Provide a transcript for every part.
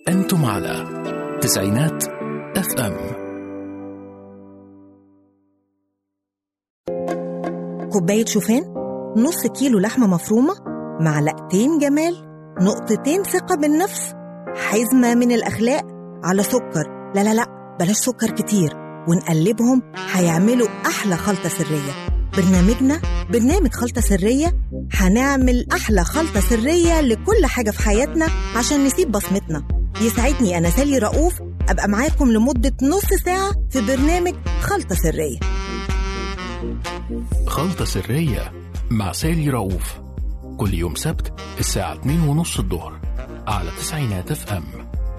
أنتم على تسعينات اف ام كوباية شوفان نص كيلو لحمة مفرومة معلقتين جمال نقطتين ثقة بالنفس حزمة من الأخلاق على سكر لا لا لا بلاش سكر كتير ونقلبهم هيعملوا أحلى خلطة سرية برنامجنا برنامج خلطة سرية هنعمل أحلى خلطة سرية لكل حاجة في حياتنا عشان نسيب بصمتنا يسعدني أنا سالي رؤوف أبقى معاكم لمدة نص ساعة في برنامج خلطة سرية خلطة سرية مع سالي رؤوف كل يوم سبت الساعة 2 ونص الظهر على تسعينات اف ام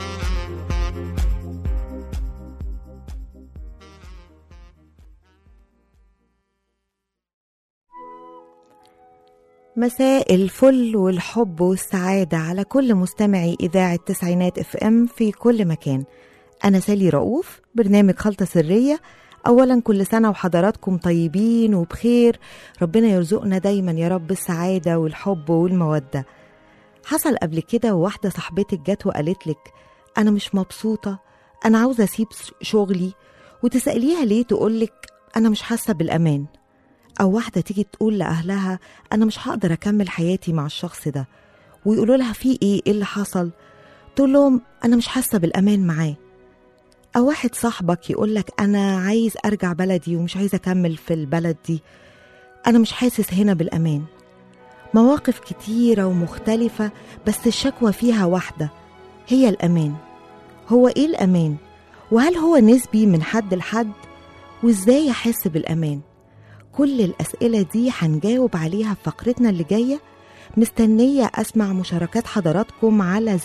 مساء الفل والحب والسعادة على كل مستمعي إذاعة تسعينات اف ام في كل مكان أنا سالي رؤوف برنامج خلطة سرية أولا كل سنة وحضراتكم طيبين وبخير ربنا يرزقنا دايما يا رب السعادة والحب والمودة حصل قبل كده وواحدة صاحبتك جت وقالت لك أنا مش مبسوطة أنا عاوزة أسيب شغلي وتسأليها ليه تقولك أنا مش حاسة بالأمان أو واحدة تيجي تقول لأهلها أنا مش هقدر أكمل حياتي مع الشخص ده ويقولوا لها في إيه إيه اللي حصل تقول لهم أنا مش حاسة بالأمان معاه أو واحد صاحبك يقول لك أنا عايز أرجع بلدي ومش عايز أكمل في البلد دي أنا مش حاسس هنا بالأمان مواقف كتيرة ومختلفة بس الشكوى فيها واحدة هي الأمان هو إيه الأمان؟ وهل هو نسبي من حد لحد؟ وإزاي أحس بالأمان؟ كل الأسئلة دي هنجاوب عليها في فقرتنا اللي جاية مستنية أسمع مشاركات حضراتكم على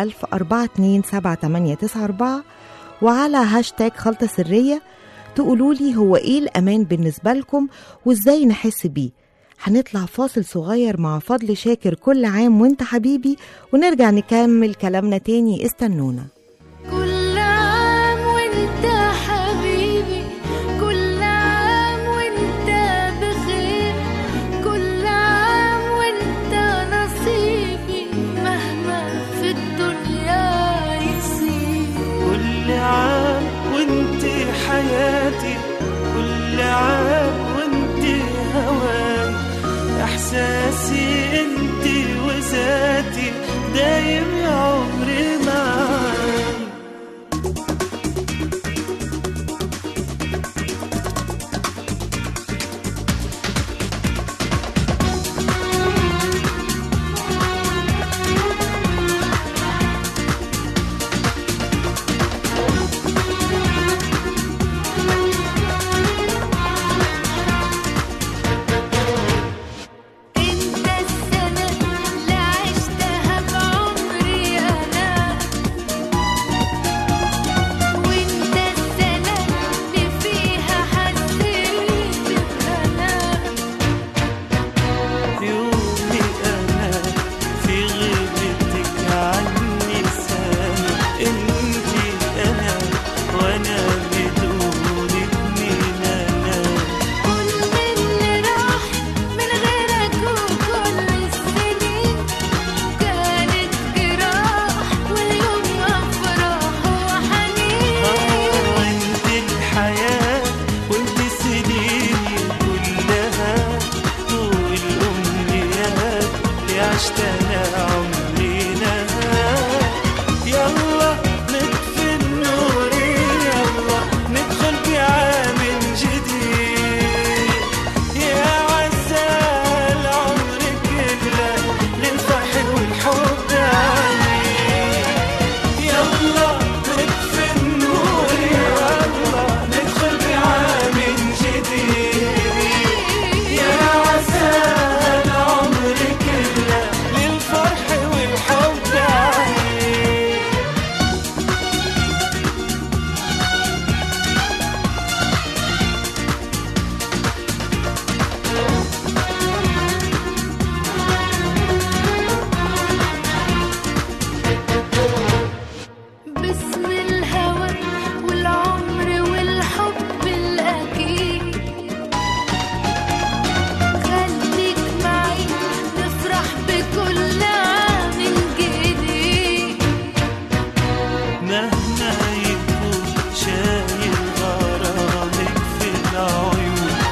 010427894 وعلى هاشتاج خلطة سرية تقولولي هو إيه الأمان بالنسبة لكم وإزاي نحس بيه هنطلع فاصل صغير مع فضل شاكر كل عام وانت حبيبي ونرجع نكمل كلامنا تاني استنونا كل عام وانت حبيبي كل عام وانت بخير كل عام وانت نصيبي مهما في الدنيا يصير كل عام وانت حياتي كل عام وانت هواي احساسي انت وذاتي دايم يا عمري معاي انت السنة اللي عشتها بعمري انا وانت السنة اللي فيها حسيت بهنا يومي انا في غيبتك عني سنة انتي انا وانا بدونك مين انا كل اللي راح من غيرك وكل السنين كانت جراح واليوم افراح وحنين وانت الحياة وانت سنيني كلها والأمنيات اللي عشتها عمرنا يلا نطفي النور يلا ندخل بعام جديد يا عسى العمر كله للفرح والحب عليك يلا نطفي النور يلا ندخل بعام جديد يا عسى العمر كله للفرح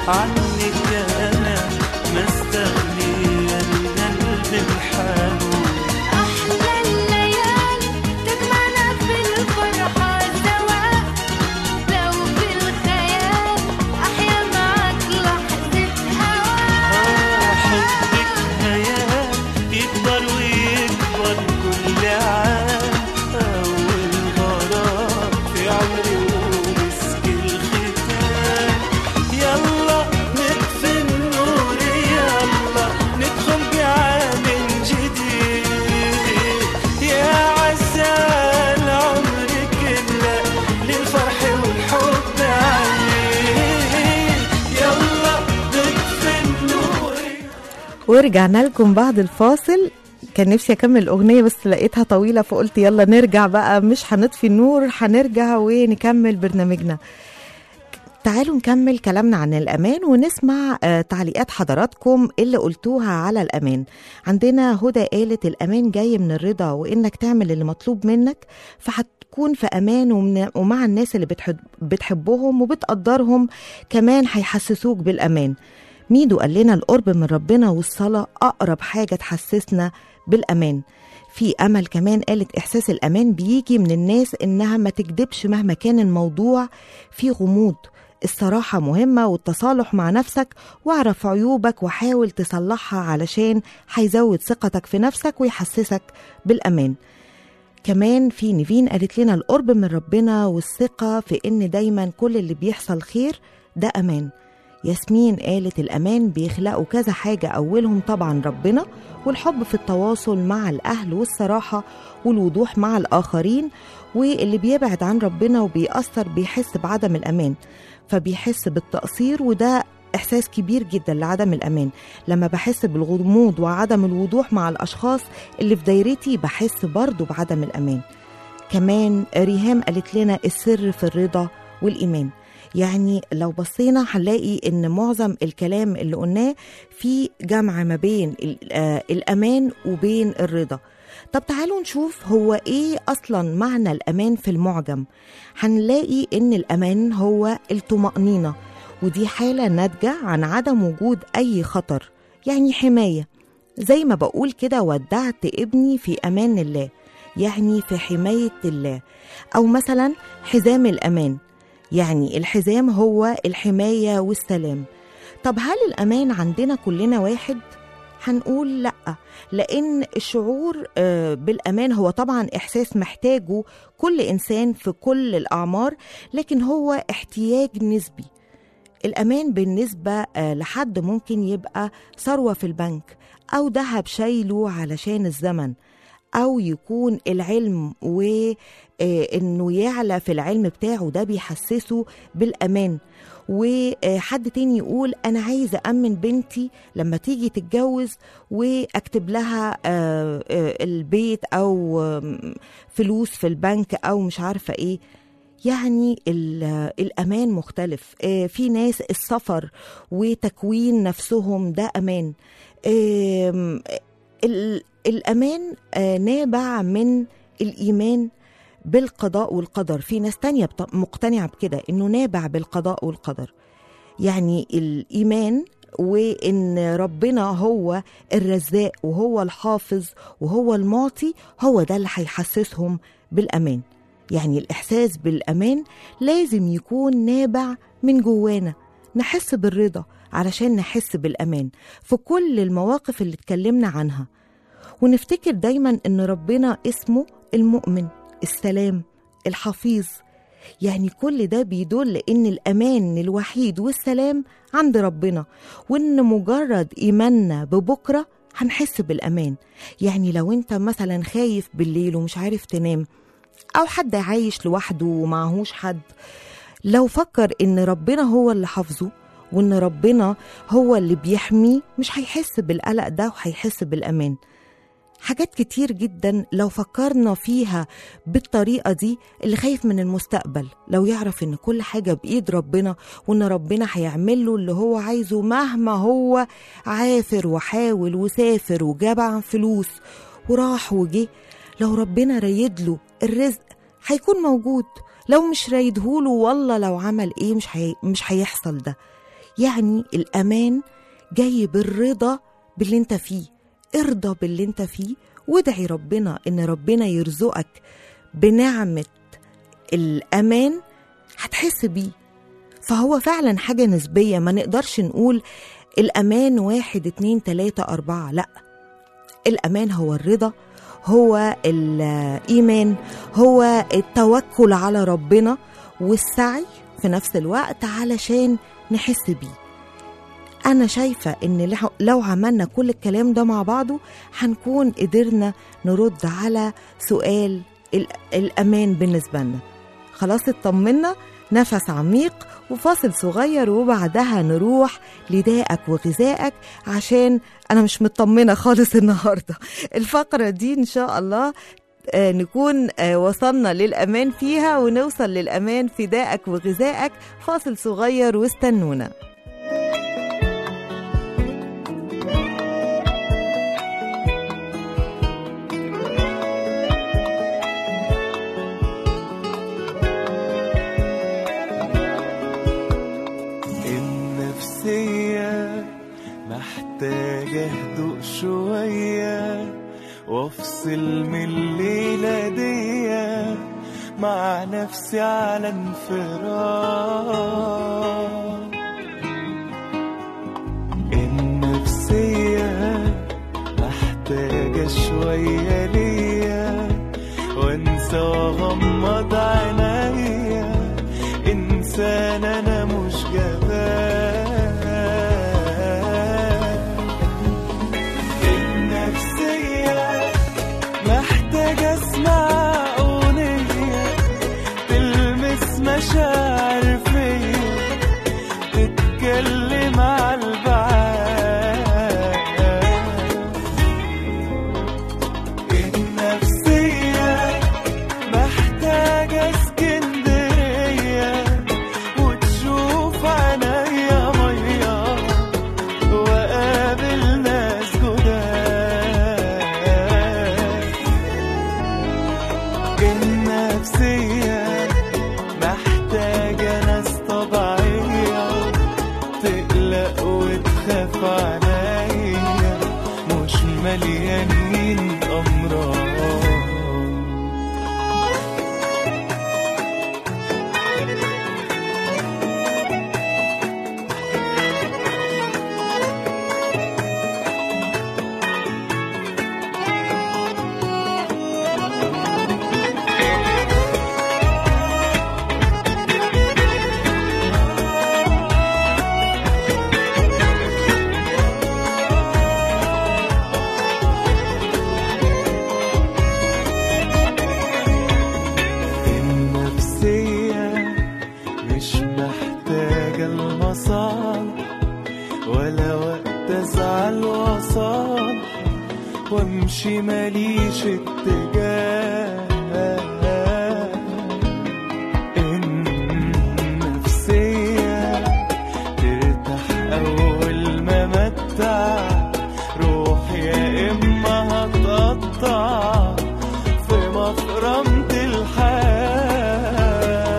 عنك أنا ما استغني القلب بحاله أحلى الليالي تجمعنا في الفرحة سوا لو في الخيال أحيا معاك لحظة هوا حبك هيام يكبر ويكبر كل عام أول غرام في عمري ومسك الختام يلا نطفي النور يلا ندخل بعام جديد يا عسى العمر كله للفرح والحب عيد يلا نطفي النور ورجعنا لكم بعد الفاصل كان نفسي اكمل الاغنيه بس لقيتها طويله فقلت يلا نرجع بقى مش هنطفي النور هنرجع ونكمل برنامجنا تعالوا نكمل كلامنا عن الأمان ونسمع آه، تعليقات حضراتكم اللي قلتوها على الأمان عندنا هدى قالت الأمان جاي من الرضا وإنك تعمل اللي مطلوب منك فهتكون في أمان ومن ومع الناس اللي بتحب بتحبهم وبتقدرهم كمان هيحسسوك بالأمان ميدو قال لنا القرب من ربنا والصلاة أقرب حاجة تحسسنا بالأمان في أمل كمان قالت إحساس الأمان بيجي من الناس إنها ما تكدبش مهما كان الموضوع فيه غموض الصراحة مهمة والتصالح مع نفسك واعرف عيوبك وحاول تصلحها علشان هيزود ثقتك في نفسك ويحسسك بالأمان كمان في نيفين قالت لنا القرب من ربنا والثقة في إن دايما كل اللي بيحصل خير ده أمان ياسمين قالت الأمان بيخلقوا كذا حاجة أولهم طبعا ربنا والحب في التواصل مع الأهل والصراحة والوضوح مع الآخرين واللي بيبعد عن ربنا وبيأثر بيحس بعدم الأمان فبيحس بالتقصير وده إحساس كبير جدا لعدم الأمان لما بحس بالغموض وعدم الوضوح مع الأشخاص اللي في دايرتي بحس برضو بعدم الأمان كمان ريهام قالت لنا السر في الرضا والإيمان يعني لو بصينا هنلاقي ان معظم الكلام اللي قلناه في جمع ما بين ال- آه، الامان وبين الرضا طب تعالوا نشوف هو ايه اصلا معنى الامان في المعجم هنلاقي ان الامان هو الطمأنينة ودي حالة ناتجة عن عدم وجود اي خطر يعني حماية زي ما بقول كده ودعت ابني في امان الله يعني في حماية الله او مثلا حزام الامان يعني الحزام هو الحماية والسلام طب هل الأمان عندنا كلنا واحد؟ هنقول لأ لأن الشعور آه، بالأمان هو طبعا إحساس محتاجه كل إنسان في كل الأعمار لكن هو احتياج نسبي الأمان بالنسبة آه، لحد ممكن يبقى ثروة في البنك أو ذهب شايله علشان الزمن أو يكون العلم وإنه يعلى في العلم بتاعه ده بيحسسه بالأمان وحد تاني يقول أنا عايز أأمن بنتي لما تيجي تتجوز وأكتب لها آه، آه، البيت أو آم، فلوس في البنك أو مش عارفة إيه يعني ال- الأمان مختلف آه، في ناس السفر وتكوين نفسهم ده أمان آم، ال- الأمان آه، نابع من الإيمان بالقضاء والقدر في ناس تانية بت- مقتنعة بكده إنه نابع بالقضاء والقدر يعني الإيمان وإن ربنا هو الرزاق وهو الحافظ وهو المعطي هو ده اللي هيحسسهم بالأمان يعني الإحساس بالأمان لازم يكون نابع من جوانا نحس بالرضا علشان نحس بالأمان في كل المواقف اللي اتكلمنا عنها ونفتكر دايما ان ربنا اسمه المؤمن السلام الحفيظ يعني كل ده بيدل ان الامان الوحيد والسلام عند ربنا وان مجرد ايماننا ببكره هنحس بالامان يعني لو انت مثلا خايف بالليل ومش عارف تنام او حد عايش لوحده ومعهوش حد لو فكر ان ربنا هو اللي حافظه وان ربنا هو اللي بيحميه مش هيحس بالقلق ده وهيحس بالامان حاجات كتير جدا لو فكرنا فيها بالطريقة دي اللي خايف من المستقبل لو يعرف ان كل حاجة بإيد ربنا وان ربنا هيعمل له اللي هو عايزه مهما هو عافر وحاول وسافر وجمع فلوس وراح وجه لو ربنا رايد له الرزق هيكون موجود لو مش رايدهوله والله لو عمل ايه مش هي... مش هيحصل ده يعني الأمان جاي بالرضا باللي انت فيه ارضى باللي انت فيه وادعي ربنا ان ربنا يرزقك بنعمة الأمان هتحس بيه فهو فعلا حاجة نسبية ما نقدرش نقول الأمان واحد اتنين تلاتة أربعة لأ الأمان هو الرضا هو الإيمان هو التوكل على ربنا والسعي في نفس الوقت علشان نحس بيه أنا شايفة إن لح- لو عملنا كل الكلام ده مع بعضه هنكون قدرنا نرد على سؤال ال- الأمان بالنسبة لنا خلاص اطمنا نفس عميق وفاصل صغير وبعدها نروح لدائك وغذائك عشان أنا مش مطمنة خالص النهاردة الفقرة دي إن شاء الله آه، نكون آه، وصلنا للأمان فيها ونوصل للأمان في دائك وغذائك فاصل صغير واستنونا النفسية محتاجة هدوء شوية وافصل من الليلة دي مع نفسي على انفراد النفسية محتاجة شوية ليا وانسى واغمض عينيا انسان انا مش جبان النفسية محتاجة اسمع اغنية تلمس مشاعر فيا تتكلم على البعاد النفسية محتاجة اسكندرية وتشوف عينيا مية وقابل ناس جداد النفسية محتاجة ناس طبيعية تقلق وتخاف عليا مش مليانين أمراض النفسية مش محتاجة المصالح ولا وقت أزعل وأصالح وأمشي ماليش اتجاه النفسية ترتاح أول ما متع روح يا إما هتقطع في مفرمة الحياة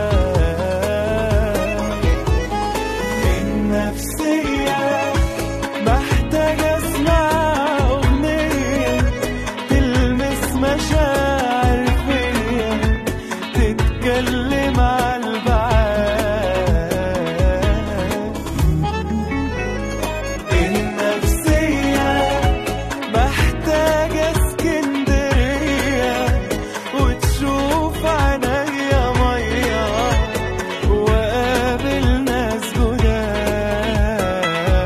النفسية محتاجة اسمع أغنية تلمس مشاعر فيا تتكلم على البعاد النفسية محتاجة اسكندرية وتشوف عينيا مية وقابل ناس جداد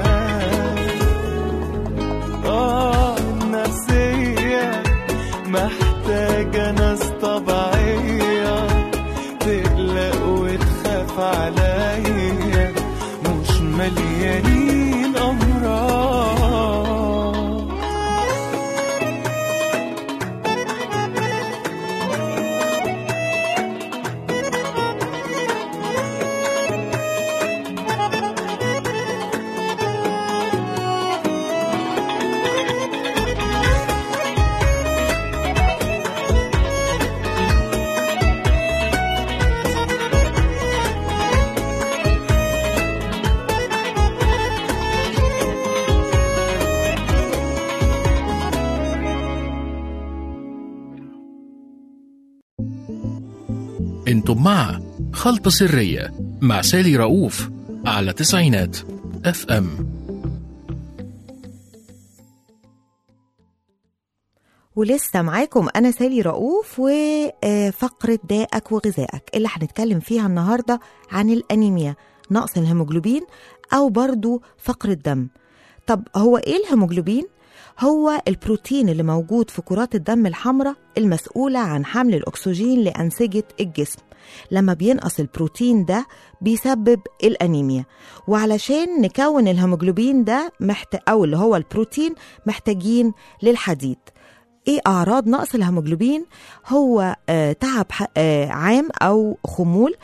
اه النفسية محتاجة ناس طبيعية تقلق وتخاف عليا مش مليانين أمراض انتم مع خلطة سرية مع سالي رؤوف على تسعينات اف ام ولسه معاكم أنا سالي رؤوف وفقرة دائك وغذائك اللي هنتكلم فيها النهاردة عن الأنيميا نقص الهيموجلوبين أو برضو فقر الدم طب هو إيه الهيموجلوبين؟ هو البروتين اللي موجود في كرات الدم الحمراء المسؤولة عن حمل الأكسجين لأنسجة الجسم لما بينقص البروتين ده بيسبب الأنيميا وعلشان نكون الهيموجلوبين ده محت... أو اللي هو البروتين محتاجين للحديد ايه اعراض نقص الهيموجلوبين هو آه تعب ح- آه عام او خمول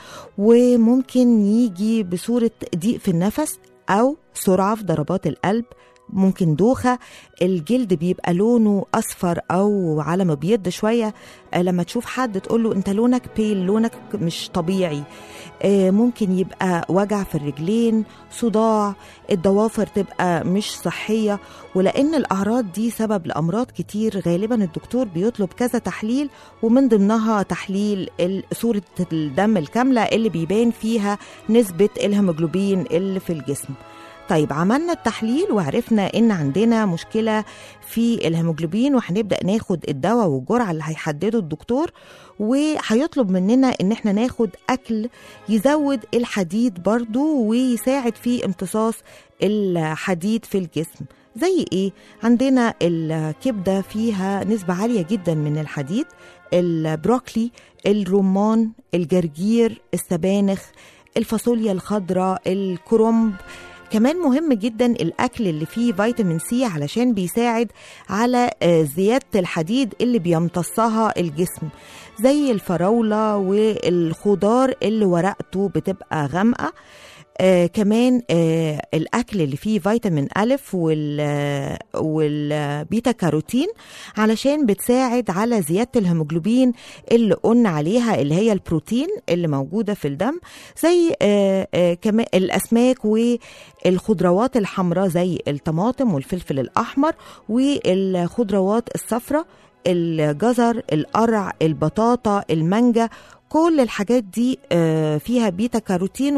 وممكن يجي بصوره ضيق في النفس او سرعه في ضربات القلب ممكن دوخة الجلد بيبقى لونه أصفر أو على مبيض شوية آه، لما تشوف حد تقول له أنت لونك بيل لونك مش طبيعي آه، ممكن يبقى وجع في الرجلين صداع الضوافر تبقى مش صحية ولأن الأعراض دي سبب لأمراض كتير غالبا الدكتور بيطلب كذا تحليل ومن ضمنها تحليل ال- صورة الدم الكاملة اللي بيبان فيها نسبة الهيموجلوبين اللي في الجسم طيب عملنا التحليل وعرفنا ان عندنا مشكله في الهيموجلوبين وهنبدا ناخد الدواء والجرعه اللي هيحدده الدكتور وهيطلب مننا ان احنا ناخد اكل يزود الحديد برضو ويساعد في امتصاص الحديد في الجسم زي ايه عندنا الكبده فيها نسبه عاليه جدا من الحديد البروكلي الرمان الجرجير السبانخ الفاصوليا الخضراء الكرنب كمان مهم جدا الاكل اللي فيه فيتامين سي علشان بيساعد على آه، زياده الحديد اللي بيمتصها الجسم زي الفراوله والخضار اللي ورقته بتبقى غامقه آه كمان آه الاكل اللي فيه فيتامين الف وال آه، والبيتا كاروتين علشان بتساعد على زياده الهيموجلوبين اللي قلنا عليها اللي هي البروتين اللي موجوده في الدم زي آه آه كمان الاسماك والخضروات الحمراء زي الطماطم والفلفل الاحمر والخضروات الصفراء الجزر القرع البطاطا المانجا كل الحاجات دي آه، فيها بيتا كاروتين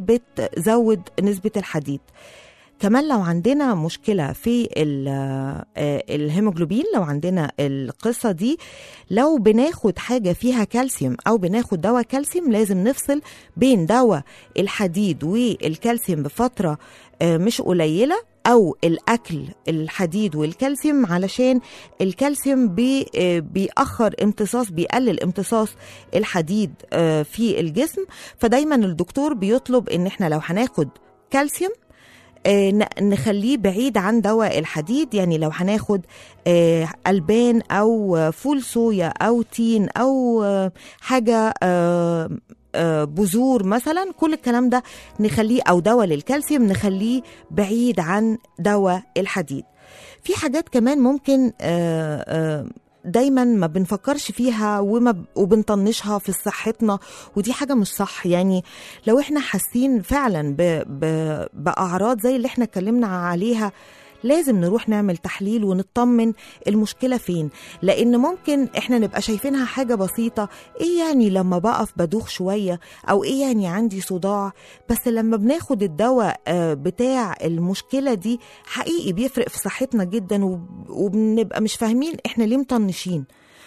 وبتزود نسبة الحديد كمان لو عندنا مشكلة في ال- آه، الهيموجلوبين لو عندنا القصة دي لو بناخد حاجة فيها كالسيوم أو بناخد دواء كالسيوم لازم نفصل بين دواء الحديد والكالسيوم بفترة آه، مش قليلة أو الأكل الحديد والكالسيوم علشان الكالسيوم بي آه، بيأخر امتصاص بيقلل امتصاص الحديد آه، في الجسم فدايما الدكتور بيطلب ان احنا لو هناخد كالسيوم آه، ن- نخليه بعيد عن دواء الحديد يعني لو هناخد آه، ألبان أو آه، فول صويا أو تين أو آه، حاجة آه، آه، بذور مثلا كل الكلام ده نخليه أو دواء للكالسيوم نخليه بعيد عن دواء الحديد في حاجات كمان ممكن آه، آه، دايما ما بنفكرش فيها وما ب- وبنطنشها في صحتنا ودي حاجة مش صح يعني لو احنا حاسين فعلا ب... ب... بأعراض زي اللي احنا اتكلمنا عليها لازم نروح نعمل تحليل ونطمن المشكلة فين لأن ممكن احنا نبقى شايفينها حاجة بسيطة ايه يعني لما بقف بدوخ شوية أو ايه يعني عندي صداع بس لما بناخد الدواء آه، بتاع المشكلة دي حقيقي بيفرق في صحتنا جدا وب- وبنبقى مش فاهمين احنا ليه مطنشين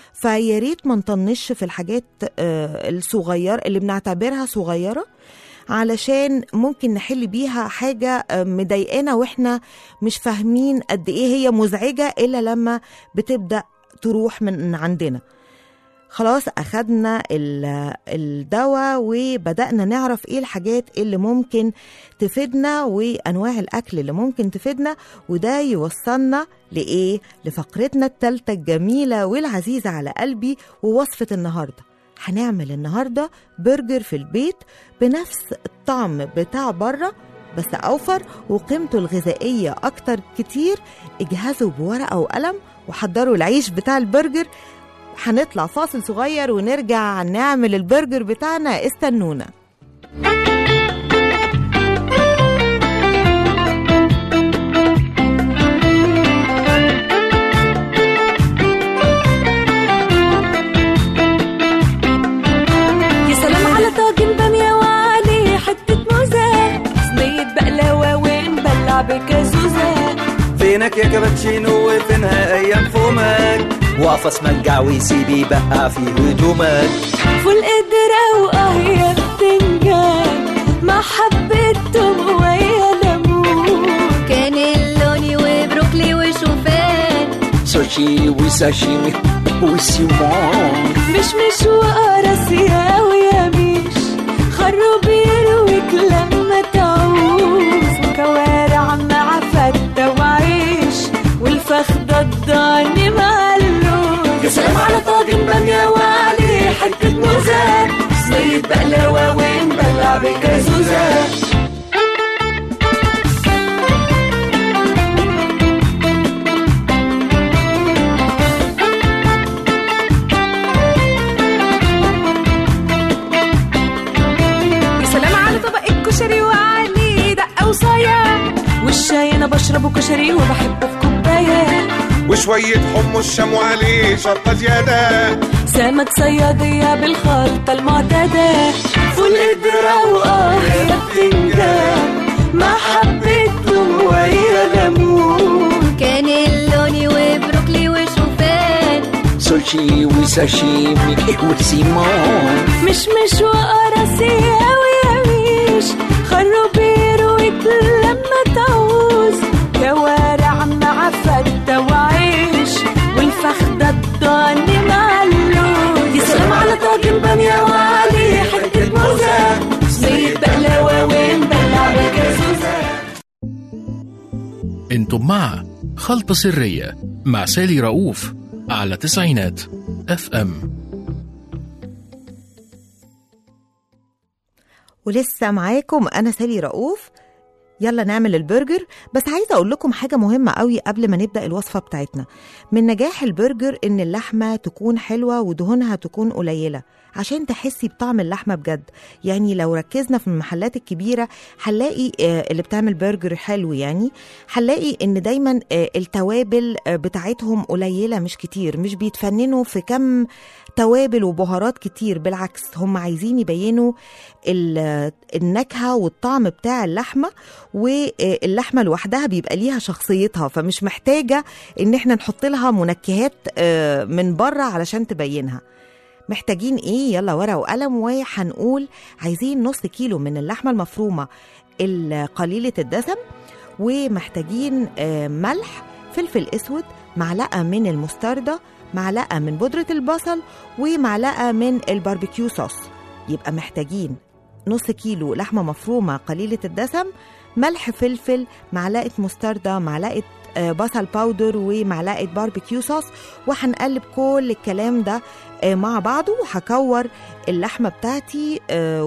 فيا ريت ما نطنش في الحاجات آه، الصغيرة اللي بنعتبرها صغيرة علشان ممكن نحل بيها حاجة آه، مضايقانا واحنا مش فاهمين قد ايه هي مزعجة الا لما بتبدأ تروح من عندنا خلاص أخدنا ال- الدواء وبدأنا نعرف إيه الحاجات اللي ممكن تفيدنا وأنواع الأكل اللي ممكن تفيدنا وده يوصلنا لإيه؟ لفقرتنا التالتة الجميلة والعزيزة على قلبي ووصفة النهاردة هنعمل النهاردة برجر في البيت بنفس الطعم بتاع بره بس أوفر وقيمته الغذائية أكتر كتير اجهزوا بورقة وقلم وحضروا العيش بتاع البرجر هنطلع فاصل صغير ونرجع نعمل البرجر بتاعنا استنونا يا سلام فينك يا كابتشينو وفينها ايام فمك وقفص منجع ويسيب يبقى في هدومك فول قدرة واه يا بتنجان مع حبة توم ويا ليمون كان اللوني وبروكلي وشوفان سوشي وساشيمي وسيمون مش مش وقراصية ويا ميش خروب يرويك لما تعوز وكوارع مع فتة وعيش والفخدة الضاني مع اللوز يا سلام على طاجن بامية وعليه حتة موزة صينية بقلاوة ونبلع بكازوزة يا سلام على طبق الكشري وعليه دقة وصايا والشاي انا بشربه كشري وبحبه في كوبايه وشوية حمص شام وعليه شطة زيادة سمك صيادية بالخلطة المعتادة فول قدرة وآه يا بتنجان مع حبة توم ويا ليمون كان اللوني وبروكلي وشوفان سوشي وساشيمي وسيمون مش مش وقراصية ويا ميش خروب يرويك لما تعوز كوارع مع فتة وعيش والفخدة الضاني مع اللوز يا سلام على طاجن بامية وعليه حتة موزة صينية بقلاوة ونبلع بكازوزة انتم مع خلطة سرية مع سالي رؤوف على تسعينات اف ام ولسه معاكم انا سالي رؤوف يلا نعمل البرجر بس عايزه اقول لكم حاجه مهمه قوي قبل ما نبدا الوصفه بتاعتنا من نجاح البرجر ان اللحمه تكون حلوه ودهونها تكون قليله عشان تحسي بطعم اللحمه بجد يعني لو ركزنا في المحلات الكبيره هنلاقي آه، اللي بتعمل برجر حلو يعني هنلاقي ان دايما آه، التوابل آه، بتاعتهم قليله مش كتير مش بيتفننوا في كم توابل وبهارات كتير بالعكس هم عايزين يبينوا ال- النكهه والطعم بتاع اللحمه واللحمه لوحدها بيبقى ليها شخصيتها فمش محتاجه ان احنا نحط لها منكهات آه، من بره علشان تبينها محتاجين ايه يلا ورقه وقلم وهنقول عايزين نص كيلو من اللحمه المفرومه قليله الدسم ومحتاجين آه، ملح فلفل اسود معلقه من المستردة معلقه من بودره البصل ومعلقه من الباربيكيو صوص يبقى محتاجين نص كيلو لحمه مفرومه قليله الدسم ملح فلفل معلقه مستردة معلقه آه، بصل باودر ومعلقه باربيكيو صوص وهنقلب كل الكلام ده آه، مع بعضه وهكور اللحمه بتاعتي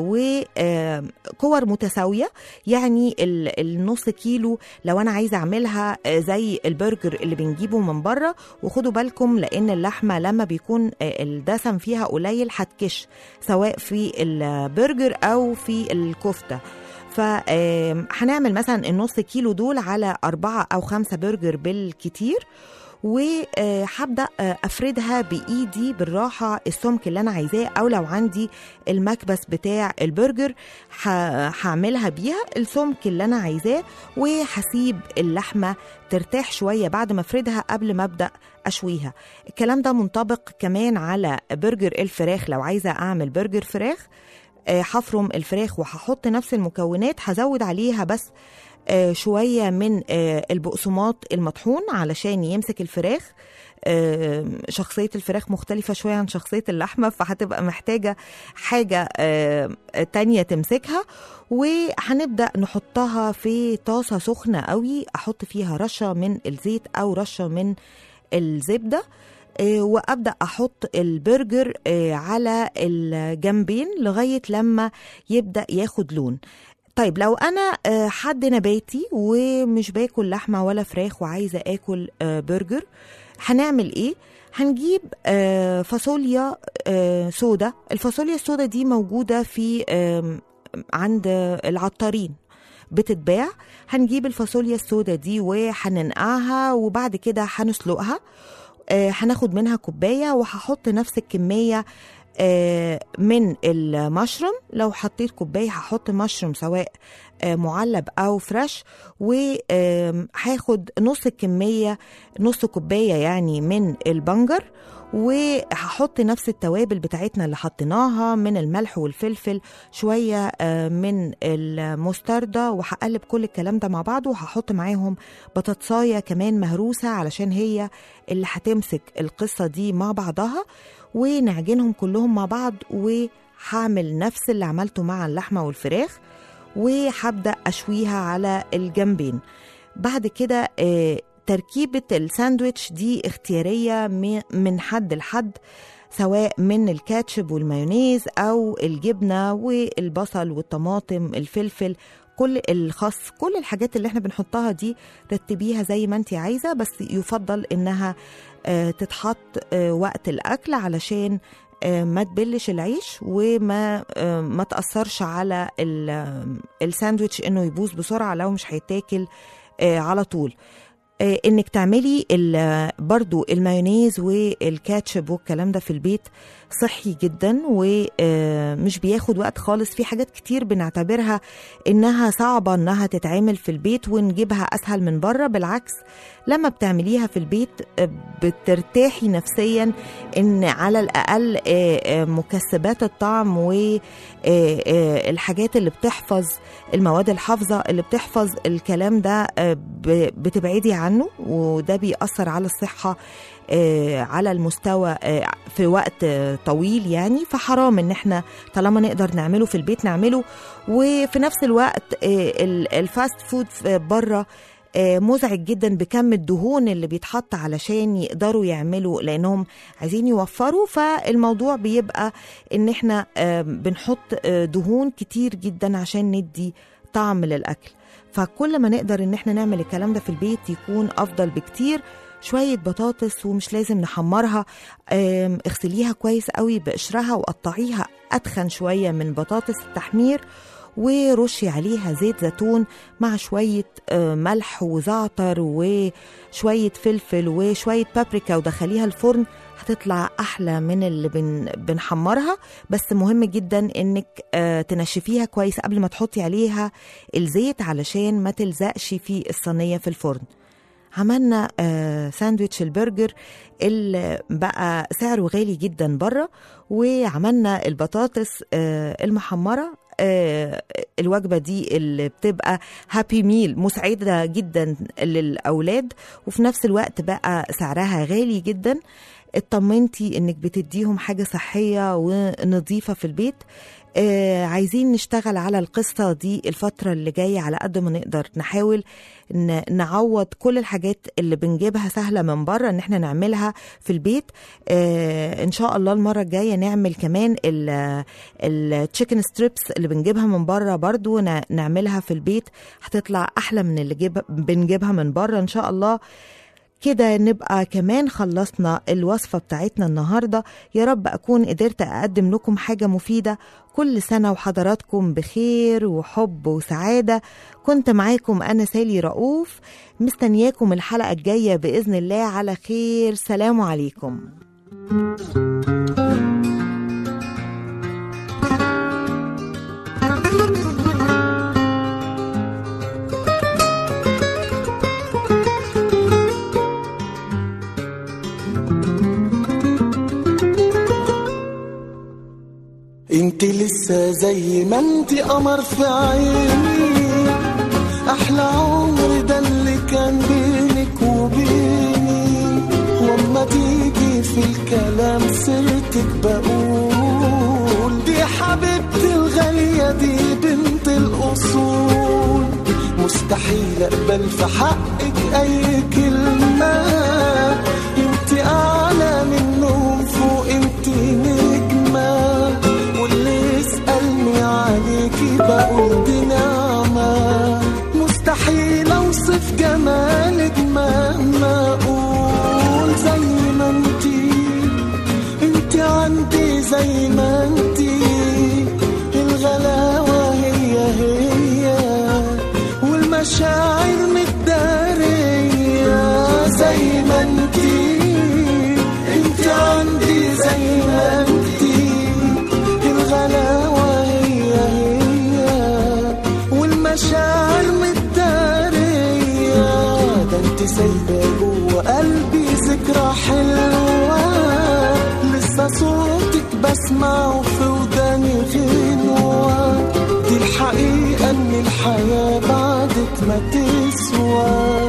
وكور متساويه يعني ال- النص كيلو لو انا عايزه اعملها آه، زي البرجر اللي بنجيبه من بره وخدوا بالكم لان اللحمه لما بيكون آه، الدسم فيها قليل هتكش سواء في البرجر او في الكفته فهنعمل مثلا النص كيلو دول على أربعة أو خمسة برجر بالكتير وهبدا افردها بايدي بالراحه السمك اللي انا عايزاه او لو عندي المكبس بتاع البرجر ه- هعملها بيها السمك اللي انا عايزاه وهسيب اللحمه ترتاح شويه بعد ما افردها قبل ما ابدا اشويها الكلام ده منطبق كمان على برجر الفراخ لو عايزه اعمل برجر فراخ آه، هفرم الفراخ وهحط نفس المكونات هزود عليها بس آه، شوية من آه، البقسماط المطحون علشان يمسك الفراخ آه، شخصية الفراخ مختلفة شوية عن شخصية اللحمة فهتبقى محتاجة حاجة آه، تانية تمسكها وهنبدأ نحطها في طاسة سخنة قوي أحط فيها رشة من الزيت أو رشة من الزبدة آه، وابدا احط البرجر آه، على الجنبين لغايه لما يبدا ياخد لون طيب لو انا آه، حد نباتي ومش باكل لحمه ولا فراخ وعايزه اكل آه، برجر هنعمل ايه هنجيب آه، فاصوليا آه، سودا الفاصوليا السودا دي موجوده في آم، عند العطارين بتتباع هنجيب الفاصوليا السودا دي وهننقعها وبعد كده هنسلقها آه، هناخد منها كوبايه وهحط نفس الكميه آه، من المشروم لو حطيت كوبايه هحط مشروم سواء آه، معلب او فريش وهاخد نص الكميه نص كوبايه يعني من البنجر وهحط نفس التوابل بتاعتنا اللي حطيناها من الملح والفلفل شويه آه، من المستردة وهقلب كل الكلام ده مع بعض وهحط معاهم بطاطسايه كمان مهروسه علشان هي اللي هتمسك القصه دي مع بعضها ونعجنهم كلهم مع بعض وهعمل نفس اللي عملته مع اللحمه والفراخ وهبدا اشويها على الجنبين بعد كده آه، تركيبه الساندويتش دي اختياريه م- من حد لحد سواء من الكاتشب والمايونيز او الجبنه والبصل والطماطم الفلفل كل الخس كل الحاجات اللي احنا بنحطها دي رتبيها زي ما انت عايزه بس يفضل انها آه، تتحط آه، وقت الاكل علشان آه، ما تبلش العيش وما آه، ما تاثرش على ال- آه، الساندويتش انه يبوظ بسرعه لو مش هيتاكل آه، على طول آه، انك تعملي ال- برضو المايونيز والكاتشب والكلام ده في البيت صحي جدا ومش بياخد وقت خالص في حاجات كتير بنعتبرها انها صعبة انها تتعمل في البيت ونجيبها اسهل من بره بالعكس لما بتعمليها في البيت آه، بترتاحي نفسيا ان على الاقل آه، آه، مكسبات الطعم والحاجات اللي بتحفظ المواد الحافظة اللي بتحفظ الكلام ده آه، ب- بتبعدي عنه وده بيأثر على الصحة آه، على المستوى آه، في وقت آه، طويل يعني فحرام ان احنا طالما نقدر نعمله في البيت نعمله وفي نفس الوقت آه، ال- الفاست فود في- بره آه، مزعج جدا بكم الدهون اللي بيتحط علشان يقدروا يعملوا لانهم عايزين يوفروا فالموضوع بيبقى ان احنا آه، بنحط آه، دهون كتير جدا عشان ندي طعم للاكل فكل ما نقدر ان احنا نعمل الكلام ده في البيت يكون افضل بكتير شوية بطاطس ومش لازم نحمرها آم، اغسليها كويس قوي بقشرها وقطعيها أتخن شوية من بطاطس التحمير ورشي عليها زيت زيتون مع شوية آه، ملح وزعتر وشوية فلفل وشوية بابريكا ودخليها الفرن هتطلع أحلى من اللي بن بنحمرها بس مهم جدا إنك آه، تنشفيها كويس قبل ما تحطي عليها الزيت علشان ما تلزقش في الصينية في الفرن عملنا آه ساندويتش البرجر اللي بقى سعره غالي جدا بره وعملنا البطاطس آه المحمرة آه الوجبة دي اللي بتبقى هابي ميل مسعدة جدا للأولاد وفي نفس الوقت بقى سعرها غالي جدا اطمنتي انك بتديهم حاجة صحية ونظيفة في البيت آه عايزين نشتغل على القصة دي الفترة اللي جاية على قد ما نقدر نحاول ن- نعوض كل الحاجات اللي بنجيبها سهلة من بره ان احنا نعملها في البيت آه ان شاء الله المرة الجاية نعمل كمان التشيكن ستريبس اللي بنجيبها من بره برضو ن- نعملها في البيت هتطلع احلى من اللي جيب بنجيبها من بره ان شاء الله كده نبقى كمان خلصنا الوصفة بتاعتنا النهاردة يا رب أكون قدرت أقدم لكم حاجة مفيدة كل سنة وحضراتكم بخير وحب وسعادة كنت معاكم أنا سالي رؤوف مستنياكم الحلقة الجاية بإذن الله على خير سلام عليكم انت لسه زي ما انت قمر في عيني احلى عمر ده اللي كان بينك وبيني واما تيجي في الكلام سيرتك بقول دي حبيبتي الغالية دي بنت الأصول مستحيل أقبل في حقك أي كلمة انت أعلى منهم فوق انت نجمة واللي يسألني عليكي بقول دي نعمة مستحيل أوصف جمالك مهما أقول زي ما انتي انت عندي زي ما انتي الغلاوة هي هي والمشاعر متدارية زي ما انتي انت عندي زي ما انتي بسمعه في وداني غنوة دي الحقيقة ان الحياة بعدك ما تسوى